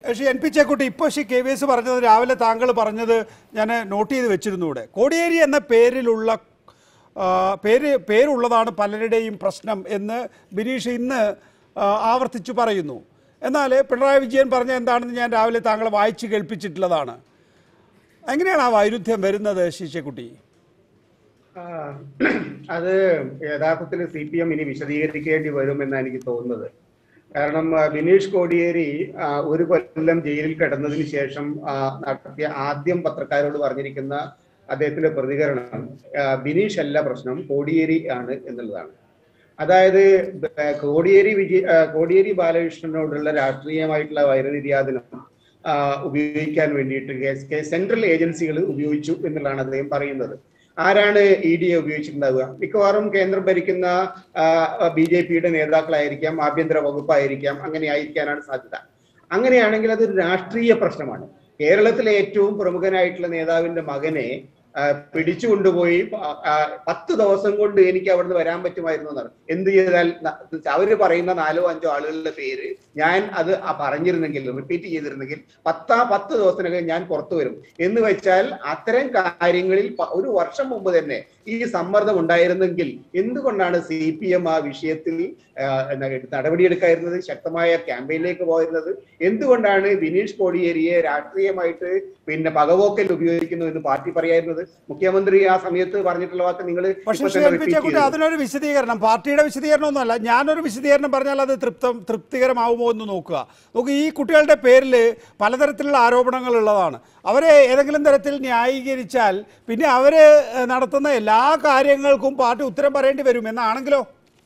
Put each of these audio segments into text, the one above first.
പക്ഷേ N P Chekutty ഇപ്പോൾ Shri K V S പറഞ്ഞത് രാവിലെ താങ്കൾ പറഞ്ഞത് ഞാൻ നോട്ട് ചെയ്ത് വെച്ചിരുന്നു ഇവിടെ കോടിയേരി എന്ന പേരിലുള്ള ആ, പേര് പേരുള്ളതാണ് പലരുടെയും പ്രശ്നം എന്ന് ബിനീഷ് ഇന്ന് ആ, ആവർത്തിച്ചു പറയുന്നു എന്നാൽ പിണറായി വിജയൻ പറഞ്ഞ എന്താണെന്ന് ഞാൻ രാവിലെ താങ്കളെ വായിച്ച് കേൾപ്പിച്ചിട്ടുള്ളതാണ് എങ്ങനെയാണ് ആ വൈരുദ്ധ്യം വരുന്നത് ശിശക്കുട്ടി ആ, അത് യഥാർത്ഥത്തിൽ സി പി എം ഇനി വിശദീകരിക്കേണ്ടി വരുമെന്നാണ് എനിക്ക് തോന്നുന്നത് കാരണം ആ, ബിനീഷ് കോടിയേരി ആ, ഒരു കൊല്ലം ജയിലിൽ കിടന്നതിന് ശേഷം ആ, നടത്തിയ ആദ്യം പത്രക്കാരോട് പറഞ്ഞിരിക്കുന്ന അദ്ദേഹത്തിന്റെ പ്രതികരണം ആ, ബിനീഷ് അല്ല പ്രശ്നം കോടിയേരി ആണ് എന്നുള്ളതാണ് അതായത് ആ, കോടിയേരി വിജയ ആ, കോടിയേരി ബാലകൃഷ്ണനോടുള്ള രാഷ്ട്രീയമായിട്ടുള്ള വൈരനിര്യാതനം ആ, ഉപയോഗിക്കാൻ വേണ്ടിയിട്ട് കെ- കെ- സെൻട്രൽ ഏജൻസികൾ ഉപയോഗിച്ചു എന്നുള്ളതാണ് അദ്ദേഹം പറയുന്നത് ആരാണ് ഇ ഡി എ ഉപയോഗിച്ചിട്ടുണ്ടാവുക മിക്കവാറും കേന്ദ്രം ഭരിക്കുന്ന ബി ജെ പിയുടെ നേതാക്കളായിരിക്കാം ആഭ്യന്തര വകുപ്പായിരിക്കാം അങ്ങനെ ആയിരിക്കാനാണ് സാധ്യത അങ്ങനെയാണെങ്കിൽ അതൊരു രാഷ്ട്രീയ പ്രശ്നമാണ് കേരളത്തിലെ ഏറ്റവും പ്രമുഖനായിട്ടുള്ള നേതാവിന്റെ മകനെ ആ, പിടിച്ചു കൊണ്ടുപോയി പ- ആ, പത്ത് ദിവസം കൊണ്ട് എനിക്ക് അവിടുന്ന് വരാൻ പറ്റുമായിരുന്നു എന്നാണ് എന്ത് ചെയ്താൽ ന- അവര് പറയുന്ന നാലോ അഞ്ചോ ആളുകളുടെ പേര് ഞാൻ അത് ആ പറഞ്ഞിരുന്നെങ്കിൽ റിപ്പീറ്റ് ചെയ്തിരുന്നെങ്കിൽ പത്താ പത്ത് ദിവസത്തിനകം ഞാൻ പുറത്തു വരും എന്ന് വെച്ചാൽ അത്തരം കാര്യങ്ങളിൽ പ- ഒരു വർഷം മുമ്പ് തന്നെ ഈ സമ്മർദ്ദം ഉണ്ടായിരുന്നെങ്കിൽ എന്തുകൊണ്ടാണ് സി പി എം ആ വിഷയത്തിൽ ആ, എന്താ, നടപടിയെടുക്കാതിരുന്നത് ശക്തമായ ക്യാമ്പയിനിലേക്ക് പോയിരുന്നത് എന്തുകൊണ്ടാണ് ബിനീഷ് കോടിയേരിയെ രാഷ്ട്രീയമായിട്ട് പിന്നെ പകപോക്കൽ ഉപയോഗിക്കുന്നു എന്ന് പാർട്ടി പറയായിരുന്നത് മുഖ്യമന്ത്രി ആ സമയത്ത് പറഞ്ഞിട്ടുള്ള വാക്ക് നിങ്ങൾ പക്ഷേ ശ്രീ എൻ പി ചേക്കുട്ടി അതിനൊരു വിശദീകരണം പാർട്ടിയുടെ വിശദീകരണമൊന്നുമല്ല ഞാനൊരു വിശദീകരണം പറഞ്ഞാൽ അത് തൃപ്തം തൃപ്തികരമാവുമോ എന്ന് നോക്കുക നോക്ക് ഈ കുട്ടികളുടെ പേരിൽ പലതരത്തിലുള്ള ആരോപണങ്ങൾ ഉള്ളതാണ് അവരെ ഏതെങ്കിലും തരത്തിൽ ന്യായീകരിച്ചാൽ പിന്നെ അവർ നടത്തുന്ന എല്ലാ കാര്യങ്ങൾക്കും പാർട്ടി ഉത്തരം പറയേണ്ടി വരും എന്നാണെങ്കിലോ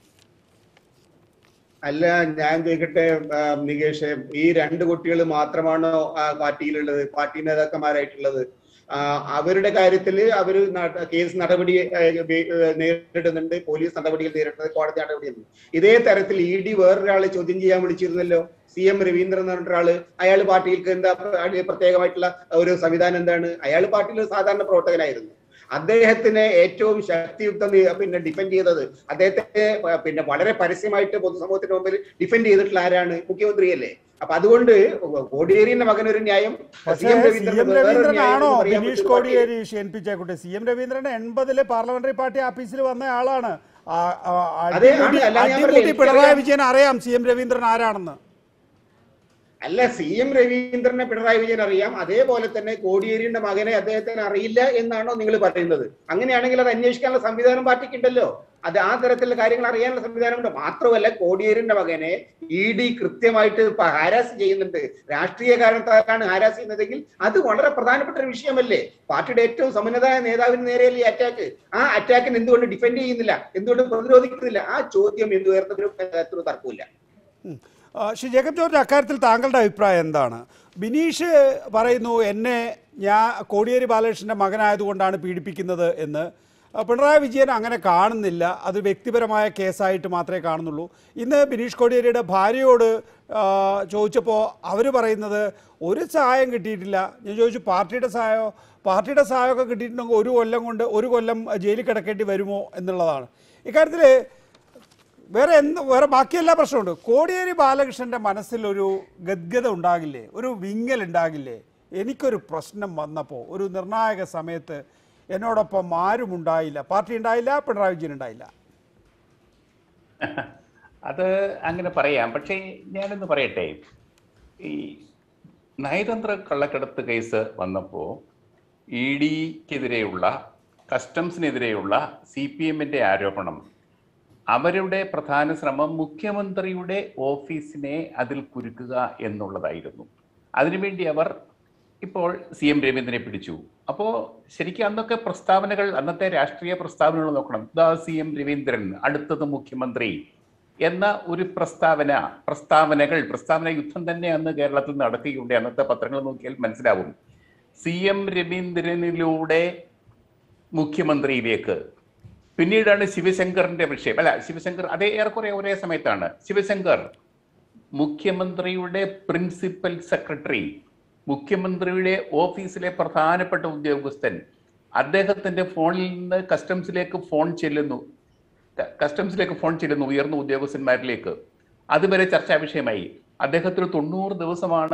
അല്ല ഞാൻ ചോദിക്കട്ടെ ആ, നികേഷ് ഈ രണ്ട് കുട്ടികൾ മാത്രമാണോ ആ പാർട്ടിയിലുള്ളത് പാർട്ടി നേതാക്കന്മാരായിട്ടുള്ളത് ആ, അവരുടെ കാര്യത്തിൽ അവർ കേസ് നടപടി ആ, വേ- ആ, നേരിടുന്നുണ്ട് പോലീസ് നടപടികൾ നേരിടുന്നത് കോടതി നടപടിയുണ്ട് ഇതേ തരത്തിൽ ഇ ഡി വേറൊരാളെ ചോദ്യം ചെയ്യാൻ വിളിച്ചിരുന്നല്ലോ സി എം രവീന്ദ്രൻ എന്ന് പറഞ്ഞ ഒരാള് അയാൾ പാർട്ടിയിൽക്ക് എന്താ പ്ര- പ്രത്യേകമായിട്ടുള്ള ഒരു സംവിധാനം എന്താണ് അയാൾ പാർട്ടിയിൽ സാധാരണ പ്രവർത്തകനായിരുന്നു അദ്ദേഹത്തിനെ ഏറ്റവും ശക്തിയുക്തം നി- പിന്നെ ഡിഫെൻഡ് ചെയ്തത് അദ്ദേഹത്തെ പ- പിന്നെ വളരെ പരസ്യമായിട്ട് പൊതുസമൂഹത്തിന് മുമ്പിൽ ഡിഫെൻഡ് ചെയ്തിട്ടുള്ള ആരാണ് മുഖ്യമന്ത്രിയല്ലേ അപ്പൊ അതുകൊണ്ട് കോടിയേരിന്റെ മകൻ ഒരു ന്യായം പക്ഷേ C M C Raveendran M വേറൊരു ന്യായം രവീന്ദ്രനാണോ എന്ന് പറയാൻ ബിനീഷ് പറ്റുന്ന party- Kodiyeri Shri N P Chekkutty C M Raveendran എൺപതില് പാർലമെന്ററി പാർട്ടി ഓഫീസിൽ വന്ന ആളാണ് ആ, ആ, അതെ, ആണ്. അടിമുടി- അല്ലാതെ ഞാൻ അടിമുടി പറഞ്ഞില്ലേ, പിണറായി എനിക്കറിയാം. വിജയൻ അറിയാം സി എം രവീന്ദ്രൻ ആരാണെന്ന് അല്ല സി എം രവീന്ദ്രനെ പിണറായി വിജയൻ അറിയാം അതേപോലെ തന്നെ കോടിയേരിയുടെ മകനെ അദ്ദേഹത്തിന് അറിയില്ല എന്നാണോ നിങ്ങൾ പറയുന്നത് അങ്ങനെയാണെങ്കിൽ അത് അന്വേഷിക്കാനുള്ള സംവിധാനം പാർട്ടിക്ക് ഉണ്ടല്ലോ അത് ആ തരത്തിലുള്ള കാര്യങ്ങൾ അറിയാനുള്ള സംവിധാനമുണ്ട് മാത്രമല്ല കോടിയേരിന്റെ മകനെ ഇ ഡി കൃത്യമായിട്ട് ഇപ്പൊ ഹാരാസ് ചെയ്യുന്നുണ്ട് രാഷ്ട്രീയ കാരണത്താലാണ് ഹാരാസ് ചെയ്യുന്നതെങ്കിൽ അത് വളരെ പ്രധാനപ്പെട്ട ഒരു വിഷയമല്ലേ പാർട്ടിയുടെ ഏറ്റവും സമുന്നതായ നേതാവിന് നേരെയല്ലേ ഈ അറ്റാക്ക് ആ അറ്റാക്കിന് എന്തുകൊണ്ട് ഡിഫെൻഡ് ചെയ്യുന്നില്ല എന്തുകൊണ്ട് പ്രതിരോധിക്കുന്നില്ല ആ ചോദ്യം എന്ത് ഉയർന്നതിനും എത്ര തർക്കമില്ല ഉം. ആ, ശ്രീ ജേക്കബ് ജോർജ് അക്കാര്യത്തിൽ താങ്കളുടെ അഭിപ്രായം എന്താണ് ബിനീഷ് പറയുന്നു എന്നെ ഞാൻ കോടിയേരി ബാലകൃഷ്ണൻ്റെ മകനായതുകൊണ്ടാണ് പീഡിപ്പിക്കുന്നത് എന്ന് ആ, പിണറായി വിജയൻ അങ്ങനെ കാണുന്നില്ല അത് വ്യക്തിപരമായ കേസായിട്ട് മാത്രമേ കാണുന്നുള്ളൂ ഇന്ന് ബിനീഷ് കോടിയേരിയുടെ ഭാര്യയോട് ആ, ചോദിച്ചപ്പോൾ അവർ പറയുന്നത് ഒരു സഹായം കിട്ടിയിട്ടില്ല ഞാൻ ചോദിച്ചു പാർട്ടിയുടെ സഹായമോ പാർട്ടിയുടെ സഹായമൊക്കെ കിട്ടിയിട്ടുണ്ടെങ്കിൽ ഒരു കൊല്ലം കൊണ്ട് ഒരു കൊല്ലം ജയിലിൽ കിടക്കേണ്ടി വരുമോ എന്നുള്ളതാണ് ഇക്കാര്യത്തിൽ വേറെ എന്ത് വേറെ ബാക്കി എല്ലാ പ്രശ്നമുണ്ട് കോടിയേരി ബാലകൃഷ്ണന്റെ മനസ്സിൽ ഒരു ഗദ്ഗത ഉണ്ടാകില്ലേ ഒരു വിങ്ങൽ ഉണ്ടാകില്ലേ എനിക്കൊരു പ്രശ്നം വന്നപ്പോൾ ഒരു നിർണായക സമയത്ത് എന്നോടൊപ്പം ആരും ഉണ്ടായില്ല പാർട്ടി ഉണ്ടായില്ല പിണറായി വിജയൻ ഉണ്ടായില്ല അത് അങ്ങനെ പറയാം പക്ഷേ ഞാനൊന്ന് പറയട്ടെ ഈ നയതന്ത്ര കള്ളക്കടത്ത് കേസ് വന്നപ്പോൾ ഇ ഡിക്കെതിരെയുള്ള കസ്റ്റംസിനെതിരെയുള്ള സി പി എമ്മിൻ്റെ ആരോപണം അവരുടെ പ്രധാന ശ്രമം മുഖ്യമന്ത്രിയുടെ ഓഫീസിനെ അതിൽ കുരുക്കുക എന്നുള്ളതായിരുന്നു അതിനുവേണ്ടി അവർ ഇപ്പോൾ സി എം രവീന്ദ്രനെ പിടിച്ചു അപ്പോൾ ശരിക്കും അന്നൊക്കെ പ്രസ്താവനകൾ അന്നത്തെ രാഷ്ട്രീയ പ്രസ്താവനകൾ നോക്കണം ദാ സി എം രവീന്ദ്രൻ അടുത്തത് മുഖ്യമന്ത്രി എന്ന ഒരു പ്രസ്താവന പ്രസ്താവനകൾ പ്രസ്താവന യുദ്ധം തന്നെ അന്ന് കേരളത്തിൽ നടക്കുകയുണ്ട് അന്നത്തെ പത്രങ്ങൾ നോക്കിയാൽ മനസ്സിലാവും സി എം രവീന്ദ്രനിലൂടെ മുഖ്യമന്ത്രിയിലേക്ക് പിന്നീടാണ് ശിവശങ്കറിന്റെ വിഷയം അല്ല ശിവശങ്കർ അതേ ഏറെക്കുറെ ഒരേ സമയത്താണ് ശിവശങ്കർ മുഖ്യമന്ത്രിയുടെ പ്രിൻസിപ്പൽ സെക്രട്ടറി മുഖ്യമന്ത്രിയുടെ ഓഫീസിലെ പ്രധാനപ്പെട്ട ഉദ്യോഗസ്ഥൻ അദ്ദേഹത്തിന്റെ ഫോണിൽ നിന്ന് കസ്റ്റംസിലേക്ക് ഫോൺ ചെല്ലുന്നു ക- കസ്റ്റംസിലേക്ക് ഫോൺ ചെല്ലുന്നു ഉയർന്ന ഉദ്യോഗസ്ഥന്മാരിലേക്ക് അതുവരെ ചർച്ചാ വിഷയമായി അദ്ദേഹത്തിന് തൊണ്ണൂറ് ദിവസമാണ്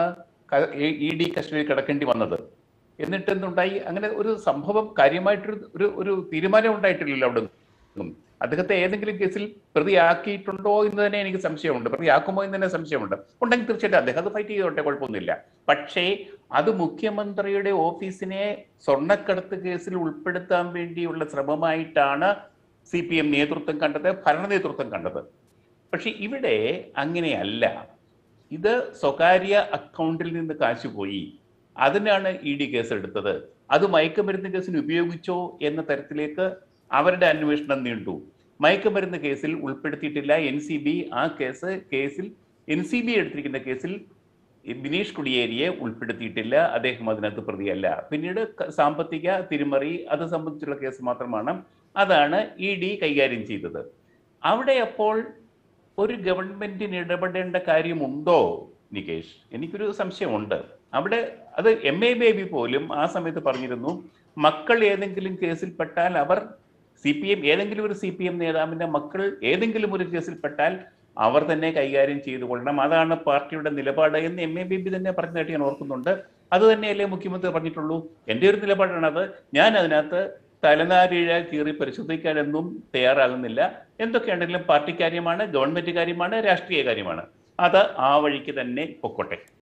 ഇ ഡി കസ്റ്റഡിയിൽ കിടക്കേണ്ടി വന്നത് എന്നിട്ട് എന്തുണ്ടായി അങ്ങനെ ഒരു സംഭവം കാര്യമായിട്ടൊരു ഒരു ഒരു തീരുമാനം ഉണ്ടായിട്ടില്ലല്ലോ അവിടെ നിന്നും അദ്ദേഹത്തെ ഏതെങ്കിലും കേസിൽ പ്രതിയാക്കിയിട്ടുണ്ടോ എന്ന് തന്നെ എനിക്ക് സംശയമുണ്ട് പ്രതിയാക്കുമോ എന്ന് തന്നെ സംശയമുണ്ട് ഉണ്ടെങ്കിൽ തീർച്ചയായിട്ടും അദ്ദേഹം അത് ഫൈറ്റ് ചെയ്തോട്ടെ കുഴപ്പമൊന്നുമില്ല പക്ഷേ അത് മുഖ്യമന്ത്രിയുടെ ഓഫീസിനെ സ്വർണ്ണക്കടത്ത് കേസിൽ ഉൾപ്പെടുത്താൻ വേണ്ടിയുള്ള ശ്രമമായിട്ടാണ് സി പി എം നേതൃത്വം കണ്ടത് ഭരണ നേതൃത്വം കണ്ടത് പക്ഷെ ഇവിടെ അങ്ങനെയല്ല ഇത് സ്വകാര്യ അക്കൗണ്ടിൽ നിന്ന് കാശ് പോയി അതിനാണ് ഇ ഡി കേസെടുത്തത് അത് മയക്കുമരുന്ന് കേസിന് ഉപയോഗിച്ചോ എന്ന തരത്തിലേക്ക് അവരുടെ അന്വേഷണം നീണ്ടു മയക്കുമരുന്ന് കേസിൽ ഉൾപ്പെടുത്തിയിട്ടില്ല എൻ സി ബി ആ കേസ് കേസിൽ എൻ സി ബി എടുത്തിരിക്കുന്ന കേസിൽ ബിനീഷ് കുടിയേരിയെ ഉൾപ്പെടുത്തിയിട്ടില്ല അദ്ദേഹം അതിനകത്ത് പ്രതിയല്ല പിന്നീട് ക- സാമ്പത്തിക തിരിമറി അത് സംബന്ധിച്ചുള്ള കേസ് മാത്രമാണ് അതാണ് ഇ ഡി കൈകാര്യം ചെയ്തത് അവിടെ അപ്പോൾ ഒരു ഗവൺമെന്റിന് ഇടപെടേണ്ട കാര്യമുണ്ടോ നികേഷ് എനിക്കൊരു സംശയമുണ്ട് അവിടെ അത് എം എ ബേബി പോലും ആ സമയത്ത് പറഞ്ഞിരുന്നു മക്കൾ ഏതെങ്കിലും കേസിൽപ്പെട്ടാൽ അവർ സി പി എം ഏതെങ്കിലും ഒരു സി പി എം നേതാവിന്റെ മക്കൾ ഏതെങ്കിലും ഒരു കേസിൽപ്പെട്ടാൽ അവർ തന്നെ കൈകാര്യം ചെയ്തു കൊള്ളണം അതാണ് പാർട്ടിയുടെ നിലപാട് എന്ന് എം എ ബേബി തന്നെ പറഞ്ഞതായിട്ട് ഞാൻ ഓർക്കുന്നുണ്ട് അത് തന്നെയല്ലേ മുഖ്യമന്ത്രി പറഞ്ഞിട്ടുള്ളൂ എൻ്റെ ഒരു നിലപാടാണത് ഞാൻ അതിനകത്ത് തലനാരിഴ കീറി പരിശോധിക്കാനൊന്നും തയ്യാറാകുന്നില്ല എന്തൊക്കെയാണെങ്കിലും പാർട്ടി കാര്യമാണ് ഗവൺമെന്റ് കാര്യമാണ് രാഷ്ട്രീയ കാര്യമാണ് അത് ആ വഴിക്ക് തന്നെ പൊക്കോട്ടെ